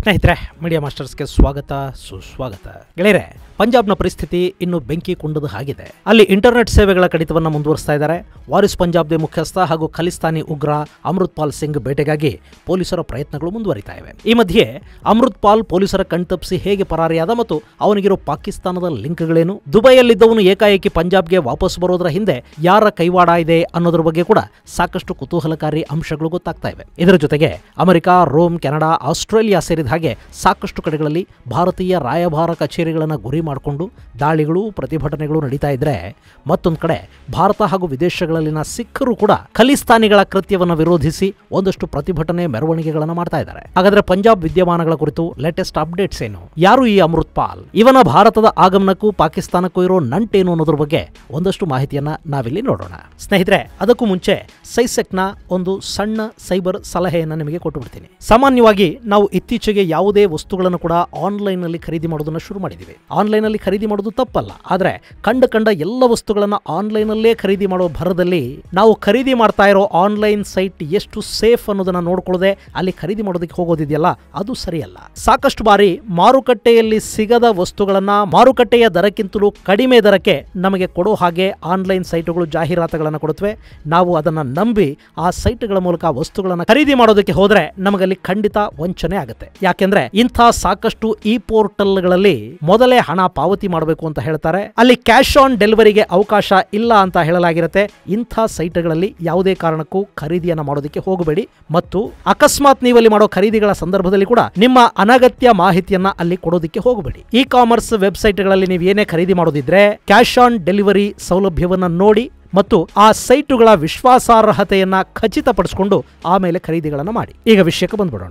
ಸ್ನೇಹಿತರೆ ಮೀಡಿಯಾ ಮಾಸ್ಟರ್ಸ್ಗೆ ಸ್ವಾಗತ ಸುಸ್ವಾಗತ ಗೆಳೆಯರೆ ಪಂಜಾಬ್ನ ಪರಿಸ್ಥಿತಿ ಇನ್ನು ಬೆಂಕಿ ಕುಂಡದ ಹಾಗಿದೆ ಅಲ್ಲಿ ಇಂಟರ್ನೆಟ್ ಸೇವೆಗಳ ಕಡಿತವನ್ನು ಮುಂದುವರಿಸ್ತಾ ಇದ್ದಾರೆ ವಾರಿಸ್ ಪಂಜಾಬ್ದೆ ಮುಖ್ಯಸ್ಥ ಹಾಗೂ ಖಲಿಸ್ತಾನಿ ಉಗ್ರ ಅಮೃತ್ ಪಾಲ್ ಸಿಂಗ್ ಬೇಟೆಗಾಗಿ ಪೊಲೀಸರ ಪ್ರಯತ್ನಗಳು ಮುಂದುವರಿತಾ ಇವೆ ಈ ಮಧ್ಯೆ ಅಮೃತ್ ಪಾಲ್ ಪೊಲೀಸರ ಕಣ್ತಪ್ಪಿಸಿ ಹೇಗೆ ಪರಾರಿಯಾದ ಮತ್ತು ಅವನಿಗಿರೋ ಪಾಕಿಸ್ತಾನದ ಲಿಂಕ್ಗಳೇನು ದುಬೈಯಲ್ಲಿದ್ದವನು ಏಕಾಏಕಿ ಪಂಜಾಬ್ಗೆ ವಾಪಸ್ ಬರೋದ್ರ ಹಿಂದೆ ಯಾರ ಕೈವಾಡ ಇದೆ ಅನ್ನೋದ್ರ ಬಗ್ಗೆ ಕೂಡ ಸಾಕಷ್ಟು ಕುತೂಹಲಕಾರಿ ಅಂಶಗಳು ಗೊತ್ತಾಗ್ತಾ ಇವೆ ಇದರ ಜೊತೆಗೆ ಅಮೆರಿಕ ರೋಮ್ ಕೆನಡಾ ಆಸ್ಟ್ರೇಲಿಯಾ ಸೇರಿದ ಹಾಗೆ ಸಾಕಷ್ಟು ಕಡೆಗಳಲ್ಲಿ ಭಾರತೀಯ ರಾಯಭಾರ ಕಚೇರಿಗಳನ್ನು ಗುರಿ ಮಾಡಿಕೊಂಡು ದಾಳಿಗಳು ಪ್ರತಿಭಟನೆಗಳು ನಡೀತಾ ಇದ್ರೆ ಮತ್ತೊಂದು ಕಡೆ ಭಾರತ ಹಾಗೂ ವಿದೇಶಗಳಲ್ಲಿನ ಸಿಖ್ಖರು ಕೂಡ ಖಲಿಸ್ತಾನಿಗಳ ಕೃತ್ಯವನ್ನು ವಿರೋಧಿಸಿ ಒಂದಷ್ಟು ಪ್ರತಿಭಟನೆ ಮೆರವಣಿಗೆಗಳನ್ನು ಮಾಡ್ತಾ ಇದ್ದಾರೆ ಹಾಗಾದ್ರೆ ಪಂಜಾಬ್ ವಿದ್ಯಮಾನಗಳ ಕುರಿತು ಲೇಟೆಸ್ಟ್ ಅಪ್ಡೇಟ್ಸ್ ಏನು ಯಾರು ಈ ಅಮೃತ್ ಪಾಲ್ ಇವನ ಭಾರತದ ಆಗಮನಕ್ಕೂ ಪಾಕಿಸ್ತಾನಕ್ಕೂ ಇರೋ ನಂಟೇನು ಅನ್ನೋದ್ರ ಬಗ್ಗೆ ಒಂದಷ್ಟು ಮಾಹಿತಿಯನ್ನ ನಾವಿಲ್ಲಿ ನೋಡೋಣ ಸ್ನೇಹಿತರೆ ಅದಕ್ಕೂ ಮುಂಚೆ ಸೈಸೆಕ್ನ ಒಂದು ಸಣ್ಣ ಸೈಬರ್ ಸಲಹೆಯನ್ನು ನಿಮಗೆ ಕೊಟ್ಟು ಬಿಡ್ತೀನಿ ಸಾಮಾನ್ಯವಾಗಿ ನಾವು ಇತ್ತೀಚೆಗೆ ಯಾವುದೇ ವಸ್ತುಗಳನ್ನು ಕೂಡ ಆನ್ಲೈನ್ ನಲ್ಲಿ ಖರೀದಿ ಮಾಡೋದನ್ನ ಶುರು ಮಾಡಿದ್ದೀವಿ ಆನ್ಲೈನ್ ಅಲ್ಲಿ ಖರೀದಿ ಮಾಡೋದು ತಪ್ಪಲ್ಲ ಆದ್ರೆ ಕಂಡ ಕಂಡ ಎಲ್ಲ ವಸ್ತುಗಳನ್ನ ಆನ್ಲೈನ್ ಅಲ್ಲೇ ಖರೀದಿ ಮಾಡೋ ಭರದಲ್ಲಿ ನಾವು ಖರೀದಿ ಮಾಡ್ತಾ ಇರೋ ಆನ್ಲೈನ್ ಸೈಟ್ ಎಷ್ಟು ಸೇಫ್ ಅನ್ನೋದನ್ನ ನೋಡ್ಕೊಳ್ಳದೆ ಅಲ್ಲಿ ಖರೀದಿ ಮಾಡೋದಕ್ಕೆ ಹೋಗೋದಿದೆಯಲ್ಲ ಅದು ಸರಿಯಲ್ಲ ಸಾಕಷ್ಟು ಬಾರಿ ಮಾರುಕಟ್ಟೆಯಲ್ಲಿ ಸಿಗದ ವಸ್ತುಗಳನ್ನ ಮಾರುಕಟ್ಟೆಯ ದರಕ್ಕಿಂತಲೂ ಕಡಿಮೆ ದರಕ್ಕೆ ನಮಗೆ ಕೊಡೋ ಹಾಗೆ ಆನ್ಲೈನ್ ಸೈಟುಗಳು ಜಾಹೀರಾತುಗಳನ್ನು ಕೊಡುತ್ತವೆ ನಾವು ಅದನ್ನ ನಂಬಿ ಆ ಸೈಟ್ಗಳ ಮೂಲಕ ವಸ್ತುಗಳನ್ನು ಖರೀದಿ ಮಾಡೋದಕ್ಕೆ ಹೋದ್ರೆ ನಮಗಲ್ಲಿ ಖಂಡಿತ ವಂಚನೆ ಆಗುತ್ತೆ ಯಾಕೆಂದ್ರೆ ಇಂಥ ಸಾಕಷ್ಟು ಈ ಪೋರ್ಟಲ್ಗಳಲ್ಲಿ ಮೊದಲೇ ಹಣ ಪಾವತಿ ಮಾಡಬೇಕು ಅಂತ ಹೇಳ್ತಾರೆ ಅಲ್ಲಿ ಕ್ಯಾಶ್ ಆನ್ ಡೆಲಿವರಿಗೆ ಅವಕಾಶ ಇಲ್ಲ ಅಂತ ಹೇಳಲಾಗಿರುತ್ತೆ ಇಂಥ ಸೈಟ್ಗಳಲ್ಲಿ ಯಾವುದೇ ಕಾರಣಕ್ಕೂ ಖರೀದಿಯನ್ನ ಮಾಡೋದಕ್ಕೆ ಹೋಗಬೇಡಿ ಮತ್ತು ಅಕಸ್ಮಾತ್ ನೀವಲ್ಲಿ ಮಾಡೋ ಖರೀದಿಗಳ ಸಂದರ್ಭದಲ್ಲಿ ಕೂಡ ನಿಮ್ಮ ಅನಗತ್ಯ ಮಾಹಿತಿಯನ್ನ ಅಲ್ಲಿ ಕೊಡೋದಕ್ಕೆ ಹೋಗಬೇಡಿ ಇ ಕಾಮರ್ಸ್ ವೆಬ್ಸೈಟ್ಗಳಲ್ಲಿ ನೀವು ಏನೇ ಖರೀದಿ ಮಾಡೋದಿದ್ರೆ ಕ್ಯಾಶ್ ಆನ್ ಡೆಲಿವರಿ ಸೌಲಭ್ಯವನ್ನ ನೋಡಿ ಮತ್ತು ಆ ಸೈಟುಗಳ ವಿಶ್ವಾಸಾರ್ಹತೆಯನ್ನ ಖಚಿತಪಡಿಸಿಕೊಂಡು ಆಮೇಲೆ ಖರೀದಿಗಳನ್ನು ಮಾಡಿ ಈಗ ವಿಷಯಕ್ಕೆ ಬಂದ್ಬಿಡೋಣ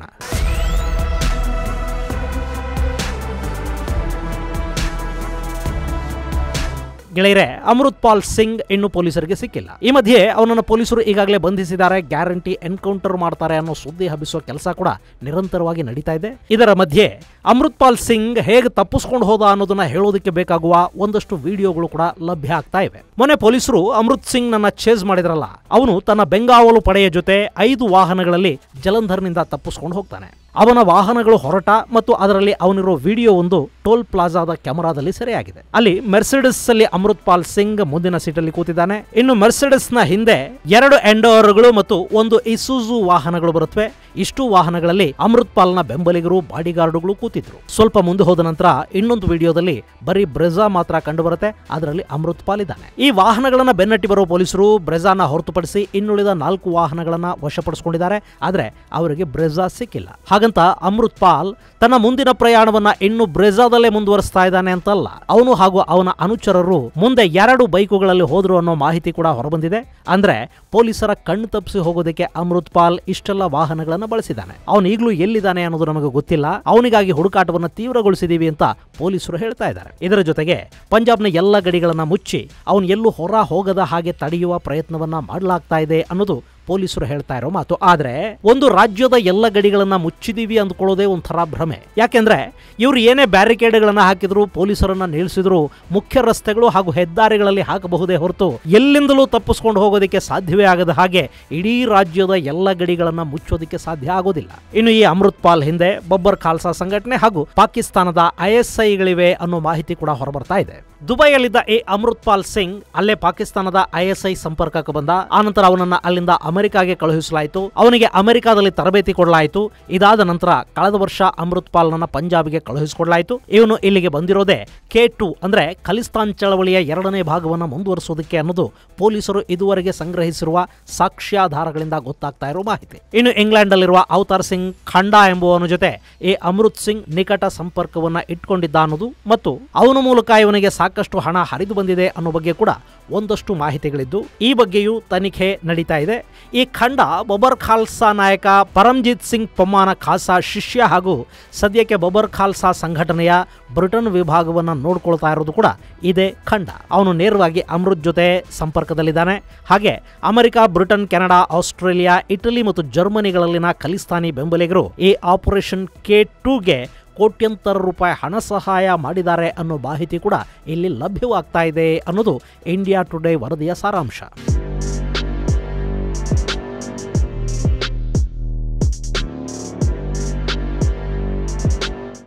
ಗೆಳೆಯರೆ ಅಮೃತ್ ಪಾಲ್ ಸಿಂಗ್ ಇನ್ನು ಪೊಲೀಸರಿಗೆ ಸಿಕ್ಕಿಲ್ಲ ಈ ಮಧ್ಯೆ ಅವನನ್ನು ಪೊಲೀಸರು ಈಗಾಗಲೇ ಬಂಧಿಸಿದ್ದಾರೆ ಗ್ಯಾರಂಟಿ ಎನ್ಕೌಂಟರ್ ಮಾಡ್ತಾರೆ ಅನ್ನೋ ಸುದ್ದಿ ಹಬ್ಬಿಸುವ ಕೆಲಸ ಕೂಡ ನಿರಂತರವಾಗಿ ನಡೀತಾ ಇದೆ ಇದರ ಮಧ್ಯೆ ಅಮೃತ್ ಪಾಲ್ ಸಿಂಗ್ ಹೇಗೆ ತಪ್ಪಿಸ್ಕೊಂಡು ಹೋದ ಅನ್ನೋದನ್ನ ಹೇಳೋದಕ್ಕೆ ಬೇಕಾಗುವ ಒಂದಷ್ಟು ವಿಡಿಯೋಗಳು ಕೂಡ ಲಭ್ಯ ಆಗ್ತಾ ಇವೆ ಮೊನ್ನೆ ಪೊಲೀಸರು ಅಮೃತ್ ಸಿಂಗ್ ನನ್ನ ಚೇಸ್ ಮಾಡಿದ್ರಲ್ಲ ಅವನು ತನ್ನ ಬೆಂಗಾವಲು ಪಡೆಯ ಜೊತೆ ಐದು ವಾಹನಗಳಲ್ಲಿ ಜಲಂಧರ್ನಿಂದ ತಪ್ಪಿಸ್ಕೊಂಡು ಹೋಗ್ತಾನೆ ಅವನ ವಾಹನಗಳು ಹೊರಟ ಮತ್ತು ಅದರಲ್ಲಿ ಅವನಿರೋ ವಿಡಿಯೋ ಒಂದು ಟೋಲ್ ಪ್ಲಾಜಾದ ಕ್ಯಾಮೆರಾದಲ್ಲಿ ಸೆರೆಯಾಗಿದೆ ಅಲ್ಲಿ ಮೆರ್ಸಿಡಿಸ್ ಅಲ್ಲಿ ಅಮೃತ್ ಪಾಲ್ ಸಿಂಗ್ ಮುಂದಿನ ಸೀಟಲ್ಲಿ ಕೂತಿದ್ದಾನೆ ಇನ್ನು ಮೆರ್ಸಿಡಿಸ್ ನ ಹಿಂದೆ ಎರಡು ಎಂಡೋರ್ಗಳು ಮತ್ತು ಒಂದು ಇಸುಜು ವಾಹನಗಳು ಬರುತ್ತವೆ ಇಷ್ಟು ವಾಹನಗಳಲ್ಲಿ ಅಮೃತ್ ಪಾಲ್ನ ಬೆಂಬಲಿಗರು ಬಾಡಿಗಾರ್ಡುಗಳು ಕೂತಿದ್ರು ಸ್ವಲ್ಪ ಮುಂದೆ ಹೋದ ನಂತರ ಇನ್ನೊಂದು ವಿಡಿಯೋದಲ್ಲಿ ಬರೀ ಬ್ರೆಜಾ ಮಾತ್ರ ಕಂಡು ಬರುತ್ತೆ ಅದರಲ್ಲಿ ಅಮೃತ್ ಪಾಲ್ ಇದ್ದಾನೆ ಈ ವಾಹನಗಳನ್ನ ಬೆನ್ನಟ್ಟಿ ಬರೋ ಪೊಲೀಸರು ಬ್ರೆಜಾನ ಹೊರತುಪಡಿಸಿ ಇನ್ನುಳಿದ ನಾಲ್ಕು ವಾಹನಗಳನ್ನ ವಶಪಡಿಸಿಕೊಂಡಿದ್ದಾರೆ ಆದ್ರೆ ಅವರಿಗೆ ಬ್ರೆಜಾ ಸಿಕ್ಕಿಲ್ಲ ಹಾಗಂತ ಅಮೃತ್ ಪಾಲ್ ತನ್ನ ಮುಂದಿನ ಪ್ರಯಾಣವನ್ನ ಇನ್ನು ಬ್ರೆಜಾದಲ್ಲೇ ಮುಂದುವರಿಸ್ತಾ ಇದ್ದಾನೆ ಅಂತಲ್ಲ ಅವನು ಹಾಗೂ ಅವನ ಅನುಚರರು ಮುಂದೆ ಎರಡು ಬೈಕುಗಳಲ್ಲಿ ಹೋದ್ರು ಅನ್ನೋ ಮಾಹಿತಿ ಕೂಡ ಹೊರಬಂದಿದೆ ಅಂದ್ರೆ ಪೊಲೀಸರ ಕಣ್ಣು ತಪ್ಪಿಸಿ ಹೋಗೋದಕ್ಕೆ ಅಮೃತ್ ಪಾಲ್ ಇಷ್ಟೆಲ್ಲ ವಾಹನಗಳನ್ನ ಬಳಸಿದ್ದಾನೆ ಅವನು ಈಗಲೂ ಎಲ್ಲಿದ್ದಾನೆ ಅನ್ನೋದು ನಮಗೆ ಗೊತ್ತಿಲ್ಲ ಅವನಿಗಾಗಿ ಹುಡುಕಾಟವನ್ನು ತೀವ್ರಗೊಳಿಸಿದೀವಿ ಅಂತ ಪೊಲೀಸರು ಹೇಳ್ತಾ ಇದ್ದಾರೆ ಇದರ ಜೊತೆಗೆ ಪಂಜಾಬ್ನ ಎಲ್ಲ ಗಡಿಗಳನ್ನ ಮುಚ್ಚಿ ಅವನು ಎಲ್ಲೂ ಹೊರ ಹೋಗದ ಹಾಗೆ ತಡೆಯುವ ಪ್ರಯತ್ನವನ್ನ ಮಾಡಲಾಗ್ತಾ ಇದೆ ಅನ್ನೋದು ಪೊಲೀಸರು ಹೇಳ್ತಾ ಇರೋ ಮಾತು ಆದ್ರೆ ಒಂದು ರಾಜ್ಯದ ಎಲ್ಲ ಗಡಿಗಳನ್ನ ಮುಚ್ಚಿದೀವಿ ಅಂದ್ಕೊಳ್ಳೋದೇ ಒಂಥರ ಭ್ರಮೆ ಯಾಕೆಂದ್ರೆ ಇವರು ಏನೇ ಬ್ಯಾರಿಕೇಡ್ಗಳನ್ನ ಹಾಕಿದ್ರು ಪೊಲೀಸರನ್ನ ನಿಲ್ಲಿಸಿದ್ರು ಮುಖ್ಯ ರಸ್ತೆಗಳು ಹಾಗೂ ಹೆದ್ದಾರಿಗಳಲ್ಲಿ ಹಾಕಬಹುದೇ ಹೊರತು ಎಲ್ಲಿಂದಲೂ ತಪ್ಪಿಸ್ಕೊಂಡು ಹೋಗೋದಕ್ಕೆ ಸಾಧ್ಯವೇ ಆಗದ ಹಾಗೆ ಇಡೀ ರಾಜ್ಯದ ಎಲ್ಲ ಗಡಿಗಳನ್ನ ಮುಚ್ಚೋದಕ್ಕೆ ಸಾಧ್ಯ ಆಗೋದಿಲ್ಲ ಇನ್ನು ಈ ಅಮೃತ್ ಪಾಲ್ ಹಿಂದೆ ಬಬ್ಬರ್ ಖಾಲ್ಸಾ ಸಂಘಟನೆ ಹಾಗೂ ಪಾಕಿಸ್ತಾನದ ಐಎಸ್ಐಗಳಿವೆ ಅನ್ನೋ ಮಾಹಿತಿ ಕೂಡ ಹೊರಬರ್ತಾ ಇದೆ ದುಬೈಯಲ್ಲಿದ್ದ ಈ ಅಮೃತ್ ಪಾಲ್ ಸಿಂಗ್ ಅಲ್ಲೇ ಪಾಕಿಸ್ತಾನದ ಐಎಸ್ಐ ಸಂಪರ್ಕಕ್ಕೆ ಬಂದ ಆನಂತರ ಅವನನ್ನ ಅಲ್ಲಿಂದ ಅಮೆರಿಕಾಗೆ ಕಳುಹಿಸಲಾಯಿತು ಅವನಿಗೆ ಅಮೆರಿಕಾದಲ್ಲಿ ತರಬೇತಿ ಕೊಡಲಾಯಿತು ಇದಾದ ನಂತರ ಕಳೆದ ವರ್ಷ ಅಮೃತ್ ಪಾಲ್ನನ್ನ ಪಂಜಾಬ್ಗೆ ಕಳುಹಿಸಿಕೊಡಲಾಯಿತು ಇವನು ಇಲ್ಲಿಗೆ ಬಂದಿರೋದೇ ಕೆ ಟು ಅಂದ್ರೆ ಖಲಿಸ್ತಾನ್ ಚಳವಳಿಯ ಎರಡನೇ ಭಾಗವನ್ನು ಮುಂದುವರಿಸೋದಕ್ಕೆ ಅನ್ನೋದು ಪೊಲೀಸರು ಇದುವರೆಗೆ ಸಂಗ್ರಹಿಸಿರುವ ಸಾಕ್ಷ್ಯಾಧಾರಗಳಿಂದ ಗೊತ್ತಾಗ್ತಾ ಇರೋ ಮಾಹಿತಿ ಇನ್ನು ಇಂಗ್ಲೆಂಡ್ ಅಲ್ಲಿರುವ ಅವತಾರ್ ಸಿಂಗ್ ಖಂಡಾ ಎಂಬುವನ ಜೊತೆ ಈ ಅಮೃತ್ ಸಿಂಗ್ ನಿಕಟ ಸಂಪರ್ಕವನ್ನ ಇಟ್ಕೊಂಡಿದ್ದ ಅನ್ನೋದು ಮತ್ತು ಅವನ ಮೂಲಕ ಇವನಿಗೆ ಸಾಕಷ್ಟು ಹಣ ಹರಿದು ಬಂದಿದೆ ಅನ್ನೋ ಬಗ್ಗೆ ಕೂಡ ಒಂದಷ್ಟು ಮಾಹಿತಿಗಳಿದ್ದು ಈ ಬಗ್ಗೆಯೂ ತನಿಖೆ ನಡೀತಾ ಇದೆ ಈ ಖಂಡ ಬೊಬರ್ ಖಾಲ್ಸಾ ನಾಯಕ ಪರಂಜಿತ್ ಸಿಂಗ್ ಪೊಮ್ಮಾನ ಖಾಸಾ ಶಿಷ್ಯ ಹಾಗೂ ಸದ್ಯಕ್ಕೆ ಬೊಬರ್ ಖಾಲ್ಸಾ ಸಂಘಟನೆಯ ಬ್ರಿಟನ್ ವಿಭಾಗವನ್ನು ನೋಡ್ಕೊಳ್ತಾ ಇರೋದು ಕೂಡ ಇದೇ ಖಂಡ ಅವನು ನೇರವಾಗಿ ಅಮೃತ್ ಜೊತೆ ಸಂಪರ್ಕದಲ್ಲಿದ್ದಾನೆ ಹಾಗೆ America Britain Canada Australia Italy ಮತ್ತು ಜರ್ಮನಿಗಳಲ್ಲಿನ ಖಲಿಸ್ತಾನಿ ಬೆಂಬಲಿಗರು ಈ ಆಪರೇಷನ್ ಕೆ ಟೂಗೆ ಕೋಟ್ಯಂತರ ರೂಪಾಯಿ ಹಣ ಸಹಾಯ ಮಾಡಿದ್ದಾರೆ ಅನ್ನೋ ಮಾಹಿತಿ ಕೂಡ ಇಲ್ಲಿ ಲಭ್ಯವಾಗ್ತಾ ಇದೆ ಅನ್ನೋದು ಇಂಡಿಯಾ ಟುಡೇ ವರದಿಯ ಸಾರಾಂಶ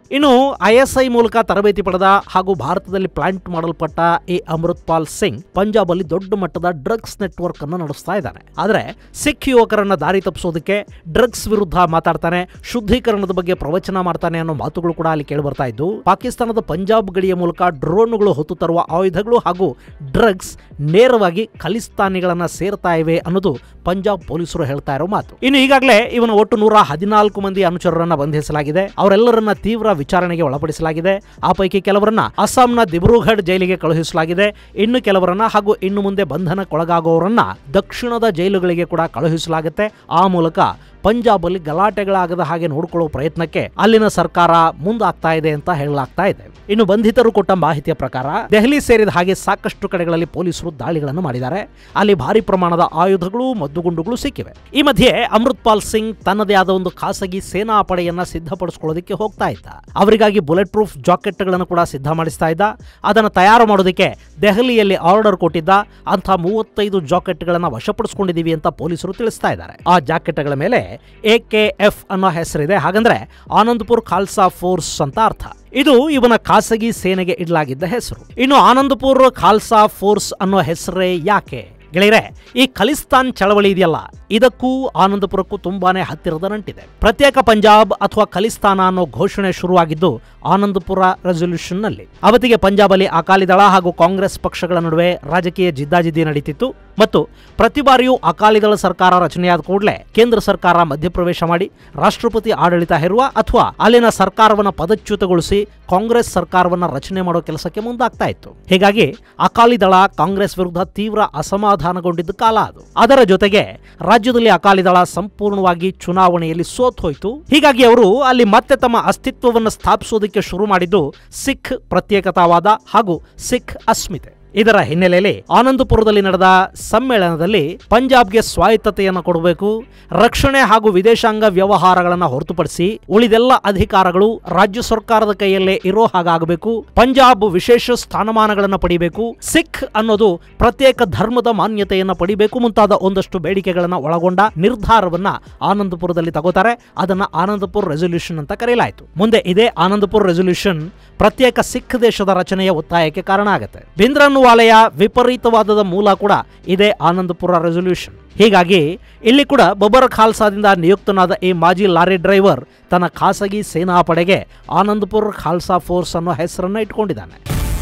ಇನ್ನು ಐಎಸ್ಐ ಮೂಲಕ ತರಬೇತಿ ಪಡೆದ ಹಾಗೂ ಭಾರತದಲ್ಲಿ ಪ್ಲಾಂಟ್ ಮಾಡಲ್ಪಟ್ಟ ಈ ಅಮೃತ್ ಪಾಲ್ ಸಿಂಗ್ ಪಂಜಾಬ್ ಅಲ್ಲಿ ದೊಡ್ಡ ಮಟ್ಟದ ಡ್ರಗ್ಸ್ ನೆಟ್ವರ್ಕ್ ಅನ್ನು ನಡೆಸ್ತಾ ಇದ್ದಾನೆ ಆದ್ರೆ ಸಿಖ್ ಯುವಕರನ್ನ ದಾರಿ ತಪ್ಪಿಸೋದಕ್ಕೆ ಡ್ರಗ್ಸ್ ವಿರುದ್ಧ ಮಾತಾಡ್ತಾನೆ ಶುದ್ಧೀಕರಣದ ಬಗ್ಗೆ ಪ್ರವಚನ ಮಾಡ್ತಾನೆ ಅನ್ನೋ ಮಾತುಗಳು ಕೂಡ ಅಲ್ಲಿ ಕೇಳಿ ಬರ್ತಾ ಇದ್ದು ಪಾಕಿಸ್ತಾನದ ಪಂಜಾಬ್ ಗಡಿಯ ಮೂಲಕ ಡ್ರೋನ್ಗಳು ಹೊತ್ತು ತರುವ ಆಯುಧಗಳು ಹಾಗೂ ಡ್ರಗ್ಸ್ ನೇರವಾಗಿ ಖಲಿಸ್ತಾನಿಗಳನ್ನ ಸೇರ್ತಾ ಇವೆ ಅನ್ನೋದು ಪಂಜಾಬ್ ಪೊಲೀಸರು ಹೇಳ್ತಾ ಇರೋ ಮಾತು ಇನ್ನು ಈಗಾಗಲೇ ಇವನ ಒಟ್ಟು ನೂರ ಹದಿನಾಲ್ಕು ಮಂದಿ ಅನುಚರರನ್ನ ಬಂಧಿಸಲಾಗಿದೆ ಅವರೆಲ್ಲರನ್ನ ತೀವ್ರ ವಿಚಾರಣೆಗೆ ಒಳಪಡಿಸಲಾಗಿದೆ ಆ ಪೈಕಿ ಕೆಲವರನ್ನ ಅಸ್ಸಾಂನ ದಿಬ್ರೂಘಡ್ ಜೈಲಿಗೆ ಕಳುಹಿಸಲಾಗಿದೆ ಇನ್ನು ಕೆಲವರನ್ನ ಹಾಗೂ ಇನ್ನು ಮುಂದೆ ಬಂಧನಕ್ಕೊಳಗಾಗುವವರನ್ನ ದಕ್ಷಿಣದ ಜೈಲುಗಳಿಗೆ ಕೂಡ ಕಳುಹಿಸಲಾಗುತ್ತೆ ಆ ಮೂಲಕ ಪಂಜಾಬ್ ಅಲ್ಲಿ ಗಲಾಟೆಗಳಾಗದ ಹಾಗೆ ನೋಡಿಕೊಳ್ಳುವ ಪ್ರಯತ್ನಕ್ಕೆ ಅಲ್ಲಿನ ಸರ್ಕಾರ ಮುಂದಾಗ್ತಾ ಇದೆ ಅಂತ ಹೇಳಲಾಗ್ತಾ ಇದೆ ಇನ್ನು ಬಂಧಿತರು ಕೊಟ್ಟ ಮಾಹಿತಿಯ ಪ್ರಕಾರ ದೆಹಲಿ ಸೇರಿದ ಹಾಗೆ ಸಾಕಷ್ಟು ಕಡೆಗಳಲ್ಲಿ ಪೊಲೀಸರು ದಾಳಿಗಳನ್ನು ಮಾಡಿದ್ದಾರೆ ಅಲ್ಲಿ ಭಾರಿ ಪ್ರಮಾಣದ ಆಯುಧಗಳು ಮದ್ದುಗುಂಡುಗಳು ಸಿಕ್ಕಿವೆ ಈ ಮಧ್ಯೆ ಅಮೃತ್ ಪಾಲ್ ಸಿಂಗ್ ತನ್ನದೇ ಆದ ಒಂದು ಖಾಸಗಿ ಸೇನಾ ಪಡೆಯನ್ನ ಸಿದ್ಧಪಡಿಸಿಕೊಳ್ಳೋದಕ್ಕೆ ಹೋಗ್ತಾ ಇದ್ದ ಅವರಿಗಾಗಿ ಬುಲೆಟ್ ಪ್ರೂಫ್ ಜಾಕೆಟ್ಗಳನ್ನು ಕೂಡ ಸಿದ್ಧ ಮಾಡಿಸ್ತಾ ಇದ್ದ ಅದನ್ನು ತಯಾರು ಮಾಡೋದಕ್ಕೆ ದೆಹಲಿಯಲ್ಲಿ ಆರ್ಡರ್ ಕೊಟ್ಟಿದ್ದ ಅಂತ ಮೂವತ್ತೈದು ಜಾಕೆಟ್ಗಳನ್ನು ವಶಪಡಿಸಿಕೊಂಡಿದ್ದೀವಿ ಅಂತ ಪೊಲೀಸರು ತಿಳಿಸ್ತಾ ಇದ್ದಾರೆ ಆ ಜಾಕೆಟ್ಗಳ ಮೇಲೆ ಎ ಕೆ ಎಫ್ ಅನ್ನೋ ಹೆಸರಿದೆ ಹಾಗಂದ್ರೆ ಆನಂದ್ಪುರ್ ಖಾಲ್ಸಾ ಫೋರ್ಸ್ ಅಂತ ಅರ್ಥ ಇದು ಇವನ ಖಾಸಗಿ ಸೇನೆಗೆ ಇಡಲಾಗಿದ್ದ ಹೆಸರು ಇನ್ನು ಆನಂದಪುರ್ ಖಾಲ್ಸಾ ಫೋರ್ಸ್ ಅನ್ನೋ ಹೆಸರೇ ಯಾಕೆ ಗೆಳೆಯರೆ ಈ ಖಲಿಸ್ತಾನ್ ಚಳವಳಿ ಇದೆಯಲ್ಲ ಇದಕ್ಕೂ ಆನಂದಪುರಕ್ಕೂ ತುಂಬಾನೇ ಹತ್ತಿರದ ನಂಟಿದೆ ಪ್ರತ್ಯೇಕ ಪಂಜಾಬ್ ಅಥವಾ ಖಲಿಸ್ತಾನ ಅನ್ನೋ ಘೋಷಣೆ ಶುರುವಾಗಿದ್ದು ಆನಂದಪುರ ರೆಸೊಲ್ಯೂಷನ್ ನಲ್ಲಿ ಅವತ್ತಿಗೆ ಪಂಜಾಬಲ್ಲಿ ಅಕಾಲಿ ದಳ ಹಾಗೂ ಕಾಂಗ್ರೆಸ್ ಪಕ್ಷಗಳ ನಡುವೆ ರಾಜಕೀಯ ಜಿದ್ದಾಜಿದ್ದಿ ನಡೀತಿತ್ತು ಮತ್ತು ಪ್ರತಿ ಬಾರಿಯೂ ಅಕಾಲಿ ದಳ ಸರ್ಕಾರ ರಚನೆಯಾದ ಕೂಡಲೇ ಕೇಂದ್ರ ಸರ್ಕಾರ ಮಧ್ಯಪ್ರವೇಶ ಮಾಡಿ ರಾಷ್ಟ್ರಪತಿ ಆಡಳಿತ ಹೇರುವ ಅಥವಾ ಅಲ್ಲಿನ ಸರ್ಕಾರವನ್ನ ಪದಚ್ಯುತಗೊಳಿಸಿ ಕಾಂಗ್ರೆಸ್ ಸರ್ಕಾರವನ್ನ ರಚನೆ ಮಾಡೋ ಕೆಲಸಕ್ಕೆ ಮುಂದಾಗ್ತಾ ಇತ್ತು ಹೀಗಾಗಿ ಅಕಾಲಿ ದಳ ಕಾಂಗ್ರೆಸ್ ವಿರುದ್ಧ ತೀವ್ರ ಅಸಮಾಧಾನಗೊಂಡಿದ್ದ ಕಾಲ ಅದು ಅದರ ಜೊತೆಗೆ ರಾಜ್ಯದಲ್ಲಿ ಅಕಾಲಿ ದಳ ಸಂಪೂರ್ಣವಾಗಿ ಚುನಾವಣೆಯಲ್ಲಿ ಸೋತ್ ಹೋಯಿತು ಹೀಗಾಗಿ ಅವರು ಅಲ್ಲಿ ಮತ್ತೆ ತಮ್ಮ ಅಸ್ತಿತ್ವವನ್ನು ಸ್ಥಾಪಿಸೋದಕ್ಕೆ ಶುರು ಮಾಡಿದ್ದು ಸಿಖ್ ಪ್ರತ್ಯೇಕತಾವಾದ ಹಾಗೂ ಸಿಖ್ ಅಸ್ಮಿತೆ ಇದರ ಹಿನ್ನೆಲೆಯಲ್ಲಿ ಆನಂದಪುರದಲ್ಲಿ ನಡೆದ ಸಮ್ಮೇಳನದಲ್ಲಿ ಪಂಜಾಬ್ಗೆ ಸ್ವಾಯತ್ತತೆಯನ್ನು ಕೊಡಬೇಕು ರಕ್ಷಣೆ ಹಾಗೂ ವಿದೇಶಾಂಗ ವ್ಯವಹಾರಗಳನ್ನು ಹೊರತುಪಡಿಸಿ ಉಳಿದೆಲ್ಲ ಅಧಿಕಾರಗಳು ರಾಜ್ಯ ಸರ್ಕಾರದ ಕೈಯಲ್ಲೇ ಇರೋ ಹಾಗಾಗಬೇಕು ಪಂಜಾಬ್ ವಿಶೇಷ ಸ್ಥಾನಮಾನಗಳನ್ನು ಪಡಿಬೇಕು ಸಿಖ್ ಅನ್ನೋದು ಪ್ರತ್ಯೇಕ ಧರ್ಮದ ಮಾನ್ಯತೆಯನ್ನು ಪಡಿಬೇಕು ಮುಂತಾದ ಒಂದಷ್ಟು ಬೇಡಿಕೆಗಳನ್ನು ಒಳಗೊಂಡ ನಿರ್ಧಾರವನ್ನ ಆನಂದಪುರದಲ್ಲಿ ತಗೋತಾರೆ ಅದನ್ನ ಆನಂದಪುರ್ ರೆಸೊಲ್ಯೂಷನ್ ಅಂತ ಕರೆಯಲಾಯಿತು ಮುಂದೆ ಇದೇ ಆನಂದಪುರ್ ರೆಸೊಲ್ಯೂಷನ್ ಪ್ರತ್ಯೇಕ ಸಿಖ್ ದೇಶದ ರಚನೆಯ ಒತ್ತಾಯಕ್ಕೆ ಕಾರಣ ಆಗುತ್ತೆ ಭಿಂದ್ರನ್ವಾಲೆಯ ವಿಪರೀತವಾದದ ಮೂಲ ಕೂಡ ಇದೇ ಆನಂದಪುರ ರೆಸೊಲ್ಯೂಷನ್ ಹೀಗಾಗಿ ಇಲ್ಲಿ ಕೂಡ ಬಬರ್ ಖಾಲ್ಸಾದಿಂದ ನಿಯುಕ್ತನಾದ ಈ ಮಾಜಿ ಲಾರಿ ಡ್ರೈವರ್ ತನ್ನ ಖಾಸಗಿ ಸೇನಾ ಪಡೆಗೆ ಆನಂದಪುರ್ ಖಾಲ್ಸಾ ಫೋರ್ಸ್ ಅನ್ನೋ ಹೆಸರನ್ನ ಇಟ್ಕೊಂಡಿದ್ದಾನೆ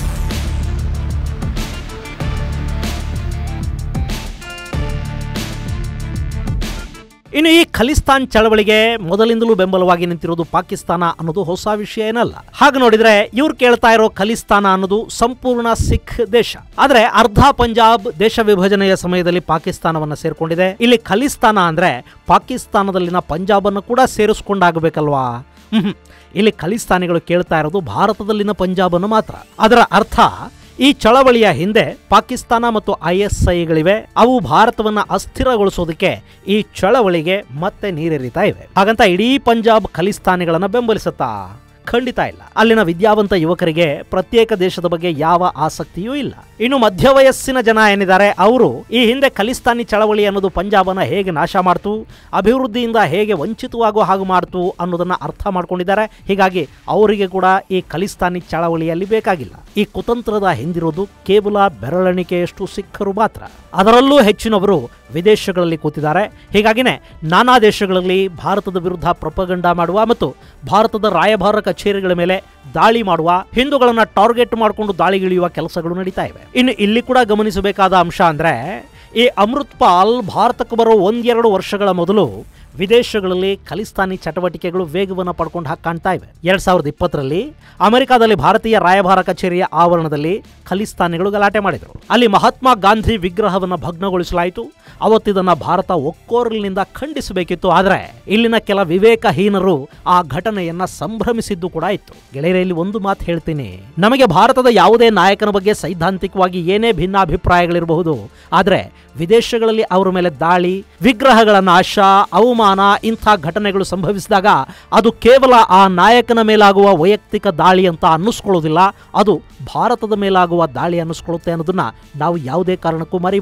ಇನ್ನು ಈ ಖಲಿಸ್ತಾನ್ ಚಳವಳಿಗೆ ಮೊದಲಿಂದಲೂ ಬೆಂಬಲವಾಗಿ ನಿಂತಿರೋದು ಪಾಕಿಸ್ತಾನ ಅನ್ನೋದು ಹೊಸ ವಿಷಯ ಏನಲ್ಲ ಹಾಗೆ ನೋಡಿದ್ರೆ ಇವ್ರು ಕೇಳ್ತಾ ಇರೋ ಖಲಿಸ್ತಾನ ಅನ್ನೋದು ಸಂಪೂರ್ಣ ಸಿಖ್ ದೇಶ ಆದ್ರೆ ಅರ್ಧ ಪಂಜಾಬ್ ದೇಶ ವಿಭಜನೆಯ ಸಮಯದಲ್ಲಿ ಪಾಕಿಸ್ತಾನವನ್ನ ಸೇರ್ಕೊಂಡಿದೆ ಇಲ್ಲಿ ಖಲಿಸ್ತಾನ ಅಂದ್ರೆ ಪಾಕಿಸ್ತಾನದಲ್ಲಿನ ಪಂಜಾಬ್ ಅನ್ನು ಕೂಡ ಸೇರಿಸ್ಕೊಂಡಾಗಬೇಕಲ್ವಾ ಹ್ಮ್ ಇಲ್ಲಿ ಖಲಿಸ್ತಾನಿಗಳು ಕೇಳ್ತಾ ಇರೋದು ಭಾರತದಲ್ಲಿನ ಪಂಜಾಬ್ ಅನ್ನು ಮಾತ್ರ ಅದರ ಅರ್ಥ ಈ ಚಳವಳಿಯ ಹಿಂದೆ ಪಾಕಿಸ್ತಾನ ಮತ್ತು ಐಎಸ್ಐಗಳಿವೆ ಅವು ಭಾರತವನ್ನ ಅಸ್ಥಿರಗೊಳಿಸೋದಕ್ಕೆ ಈ ಚಳವಳಿಗೆ ಮತ್ತೆ ನೀರೆರಿತಾ ಇವೆ ಹಾಗಂತ ಇಡೀ ಪಂಜಾಬ್ ಖಲಿಸ್ತಾನಿಗಳನ್ನ ಬೆಂಬಲಿಸುತ್ತಾ ಖಂಡಿತ ಇಲ್ಲ ಅಲ್ಲಿನ ವಿದ್ಯಾವಂತ ಯುವಕರಿಗೆ ಪ್ರತ್ಯೇಕ ದೇಶದ ಬಗ್ಗೆ ಯಾವ ಆಸಕ್ತಿಯೂ ಇಲ್ಲ ಇನ್ನು ಮಧ್ಯವಯಸ್ಸಿನ ಜನ ಏನಿದ್ದಾರೆ ಅವರು ಈ ಹಿಂದೆ ಖಲಿಸ್ತಾನಿ ಚಳವಳಿ ಅನ್ನೋದು ಪಂಜಾಬನ ಹೇಗೆ ನಾಶ ಮಾಡ್ತು ಅಭಿವೃದ್ಧಿಯಿಂದ ಹೇಗೆ ವಂಚಿತವಾಗೋ ಹಾಗೆ ಮಾಡ್ತು ಅನ್ನೋದನ್ನ ಅರ್ಥ ಮಾಡ್ಕೊಂಡಿದ್ದಾರೆ ಹೀಗಾಗಿ ಅವರಿಗೆ ಕೂಡ ಈ ಖಲಿಸ್ತಾನಿ ಚಳವಳಿಯಲ್ಲಿ ಬೇಕಾಗಿಲ್ಲ ಈ ಕುತಂತ್ರದ ಹಿಂದಿರೋದು ಕೇವಲ ಬೆರಳೆಣಿಕೆಯಷ್ಟು ಸಿಖ್ಖರು ಮಾತ್ರ ಅದರಲ್ಲೂ ಹೆಚ್ಚಿನವರು ವಿದೇಶಗಳಲ್ಲಿ ಕೂತಿದ್ದಾರೆ ಹೀಗಾಗಿನೇ ನಾನಾ ದೇಶಗಳಲ್ಲಿ ಭಾರತದ ವಿರುದ್ಧ ಪ್ರಪಗಂಡ ಮಾಡುವ ಮತ್ತು ಭಾರತದ ರಾಯಭಾರ ಕಚೇರಿಗಳ ಮೇಲೆ ದಾಳಿ ಮಾಡುವ ಹಿಂದೂಗಳನ್ನ ಟಾರ್ಗೆಟ್ ಮಾಡಿಕೊಂಡು ದಾಳಿಗಿಳಿಯುವ ಕೆಲಸಗಳು ನಡೀತಾ ಇವೆ ಇನ್ನು ಇಲ್ಲಿ ಕೂಡ ಗಮನಿಸಬೇಕಾದ ಅಂಶ ಅಂದ್ರೆ ಈ ಅಮೃತ್ ಪಾಲ್ ಭಾರತಕ್ಕೆ ಬರೋ ಒಂದೆರಡು ವರ್ಷಗಳ ಮೊದಲು ವಿದೇಶಗಳಲ್ಲಿ ಖಲಿಸ್ತಾನಿ ಚಟುವಟಿಕೆಗಳು ವೇಗವನ್ನು ಪಡ್ಕೊಂಡು ಹಾಗೆ ಕಾಣ್ತಾ ಇವೆ ಎರಡ್ ಸಾವಿರದ ಇಪ್ಪತ್ತರಲ್ಲಿ ಅಮೆರಿಕಾದಲ್ಲಿ ಭಾರತೀಯ ರಾಯಭಾರ ಕಚೇರಿಯ ಆವರಣದಲ್ಲಿ ಖಲಿಸ್ತಾನಿಗಳು ಗಲಾಟೆ ಮಾಡಿದರು ಅಲ್ಲಿ ಮಹಾತ್ಮ ಗಾಂಧಿ ವಿಗ್ರಹವನ್ನು ಭಗ್ನಗೊಳಿಸಲಾಯಿತು ಅವತ್ತಿದನ್ನ ಭಾರತ ಒಕ್ಕೋರಲಿನಿಂದ ಖಂಡಿಸಬೇಕಿತ್ತು ಆದರೆ ಇಲ್ಲಿನ ಕೆಲ ವಿವೇಕಹೀನರು ಆ ಘಟನೆಯನ್ನ ಸಂಭ್ರಮಿಸಿದ್ದು ಕೂಡ ಇತ್ತು ಗೆಳೆಯರಲ್ಲಿ ಒಂದು ಮಾತು ಹೇಳ್ತೀನಿ ನಮಗೆ ಭಾರತದ ಯಾವುದೇ ನಾಯಕನ ಬಗ್ಗೆ ಸೈದ್ಧಾಂತಿಕವಾಗಿ ಏನೇ ಭಿನ್ನಾಭಿಪ್ರಾಯಗಳಿರಬಹುದು ಆದರೆ ವಿದೇಶಗಳಲ್ಲಿ ಅವರ ಮೇಲೆ ದಾಳಿ ವಿಗ್ರಹಗಳ ನಾಶ ಅವಮಾನ ಇಂಥ ಘಟನೆಗಳು ಸಂಭವಿಸಿದಾಗ ಅದು ಕೇವಲ ಆ ನಾಯಕನ ಮೇಲಾಗುವ ವೈಯಕ್ತಿಕ ದಾಳಿ ಅಂತ ಅನ್ನಿಸ್ಕೊಳ್ಳೋದಿಲ್ಲ ಅದು ಭಾರತದ ಮೇಲಾಗುವ ದಾಳಿ ಅನ್ನಿಸ್ಕೊಳ್ಳುತ್ತೆ ಅನ್ನೋದನ್ನ ನಾವು ಯಾವುದೇ ಕಾರಣಕ್ಕೂ ಮರಿಬಾರದು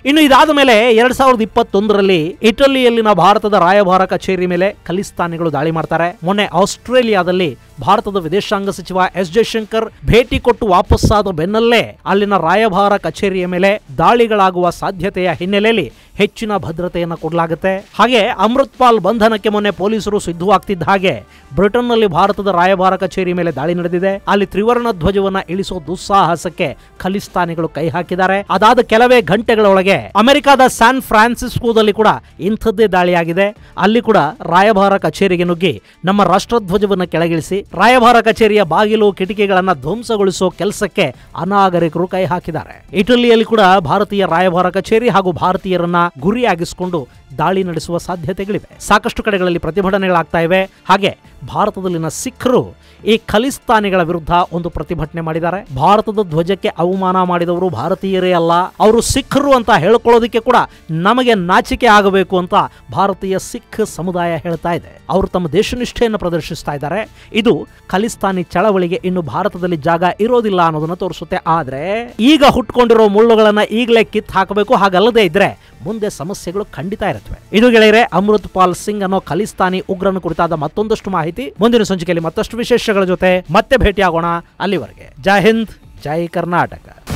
ಇನ್ನು ಇದಾದ ಮೇಲೆ ಎರಡ್ ಸಾವಿರದ ಇಪ್ಪತ್ತೊಂದರಲ್ಲಿ ಇಟಲಿಯಲ್ಲಿನ ಭಾರತದ ರಾಯಭಾರ ಕಚೇರಿ ಮೇಲೆ ಖಲಿಸ್ತಾನಿಗಳು ದಾಳಿ ಮಾಡ್ತಾರೆ ಮೊನ್ನೆ ಆಸ್ಟ್ರೇಲಿಯಾದಲ್ಲಿ ಭಾರತದ ವಿದೇಶಾಂಗ ಸಚಿವ ಎಸ್ ಜಯಶಂಕರ್ ಭೇಟಿ ಕೊಟ್ಟು ವಾಪಸ್ಸಾದ ಬೆನ್ನಲ್ಲೇ ಅಲ್ಲಿನ ರಾಯಭಾರ ಕಚೇರಿಯ ಮೇಲೆ ದಾಳಿಗಳಾಗುವ ಸಾಧ್ಯತೆಯ ಹಿನ್ನೆಲೆಯಲ್ಲಿ ಹೆಚ್ಚಿನ ಭದ್ರತೆಯನ್ನು ಕೊಡಲಾಗುತ್ತೆ ಹಾಗೆ ಅಮೃತ್ ಪಾಲ್ ಬಂಧನಕ್ಕೆ ಮೊನ್ನೆ ಪೊಲೀಸರು ಸಿದ್ಧವಾಗ್ತಿದ್ದ ಹಾಗೆ ಬ್ರಿಟನ್ನಲ್ಲಿ ಭಾರತದ ರಾಯಭಾರ ಕಚೇರಿ ಮೇಲೆ ದಾಳಿ ನಡೆದಿದೆ ಅಲ್ಲಿ ತ್ರಿವರ್ಣ ಧ್ವಜವನ್ನ ಇಳಿಸೋ ದುಸ್ಸಾಹಸಕ್ಕೆ ಖಲಿಸ್ತಾನಿಗಳು ಕೈ ಹಾಕಿದ್ದಾರೆ ಅದಾದ ಕೆಲವೇ ಗಂಟೆಗಳೊಳಗೆ ಅಮೆರಿಕದ ಸ್ಯಾನ್ ಫ್ರಾನ್ಸಿಸ್ಕೋದಲ್ಲಿ ಕೂಡ ಇಂಥದ್ದೇ ದಾಳಿಯಾಗಿದೆ ಅಲ್ಲಿ ಕೂಡ ರಾಯಭಾರ ಕಚೇರಿಗೆ ನುಗ್ಗಿ ನಮ್ಮ ರಾಷ್ಟ್ರಧ್ವಜವನ್ನು ಕೆಳಗಿಳಿಸಿ ರಾಯಭಾರ ಕಚೇರಿಯ ಬಾಗಿಲು ಕಿಟಕಿಗಳನ್ನ ಧ್ವಂಸಗೊಳಿಸೋ ಕೆಲಸಕ್ಕೆ ಅನಾಗರಿಕರು ಕೈ ಹಾಕಿದ್ದಾರೆ ಇಟಲಿಯಲ್ಲಿ ಕೂಡ ಭಾರತೀಯ ರಾಯಭಾರ ಕಚೇರಿ ಹಾಗೂ ಭಾರತೀಯರನ್ನ ಗುರಿಯಾಗಿಸಿಕೊಂಡು ದಾಳಿ ನಡೆಸುವ ಸಾಧ್ಯತೆಗಳಿವೆ ಸಾಕಷ್ಟು ಕಡೆಗಳಲ್ಲಿ ಪ್ರತಿಭಟನೆಗಳಾಗ್ತಾ ಇವೆ ಹಾಗೆ ಭಾರತದಲ್ಲಿನ ಸಿಖ್ರು ಈ ಖಲಿಸ್ತಾನಿಗಳ ವಿರುದ್ಧ ಒಂದು ಪ್ರತಿಭಟನೆ ಮಾಡಿದ್ದಾರೆ ಭಾರತದ ಧ್ವಜಕ್ಕೆ ಅವಮಾನ ಮಾಡಿದವರು ಭಾರತೀಯರೇ ಅಲ್ಲ ಅವರು ಸಿಖ್ರು ಅಂತ ಹೇಳ್ಕೊಳ್ಳೋದಕ್ಕೆ ಕೂಡ ನಮಗೆ ನಾಚಿಕೆ ಆಗಬೇಕು ಅಂತ ಭಾರತೀಯ ಸಿಖ್ ಸಮುದಾಯ ಹೇಳ್ತಾ ಇದೆ ಅವರು ತಮ್ಮ ದೇಶನಿಷ್ಠೆಯನ್ನು ಪ್ರದರ್ಶಿಸ್ತಾ ಇದ್ದಾರೆ ಇದು ಖಲಿಸ್ತಾನಿ ಚಳವಳಿಗೆ ಇನ್ನು ಭಾರತದಲ್ಲಿ ಜಾಗ ಇರೋದಿಲ್ಲ ಅನ್ನೋದನ್ನ ತೋರಿಸುತ್ತೆ ಆದ್ರೆ ಈಗ ಹುಟ್ಕೊಂಡಿರೋ ಮುಳ್ಳುಗಳನ್ನ ಈಗಲೇ ಕಿತ್ತು ಹಾಕಬೇಕು ಹಾಗಲ್ಲದೆ ಇದ್ರೆ ಮುಂದೆ ಸಮಸ್ಯೆಗಳು ಖಂಡಿತ ಇರುತ್ತವೆ ಇದು ಗೆಳೆಯರೆ ಅಮೃತ್ ಪಾಲ್ ಸಿಂಗ್ ಅನ್ನೋ ಖಲಿಸ್ತಾನಿ ಉಗ್ರನ ಕುರಿತಾದ ಮತ್ತೊಂದಷ್ಟು ಮಾಹಿತಿ ಮುಂದಿನ ಸಂಚಿಕೆಯಲ್ಲಿ ಮತ್ತಷ್ಟು ವಿಶೇಷಗಳ ಜೊತೆ ಮತ್ತೆ ಭೇಟಿಯಾಗೋಣ ಅಲ್ಲಿವರೆಗೆ ಜೈ ಹಿಂದ್ ಜೈ ಕರ್ನಾಟಕ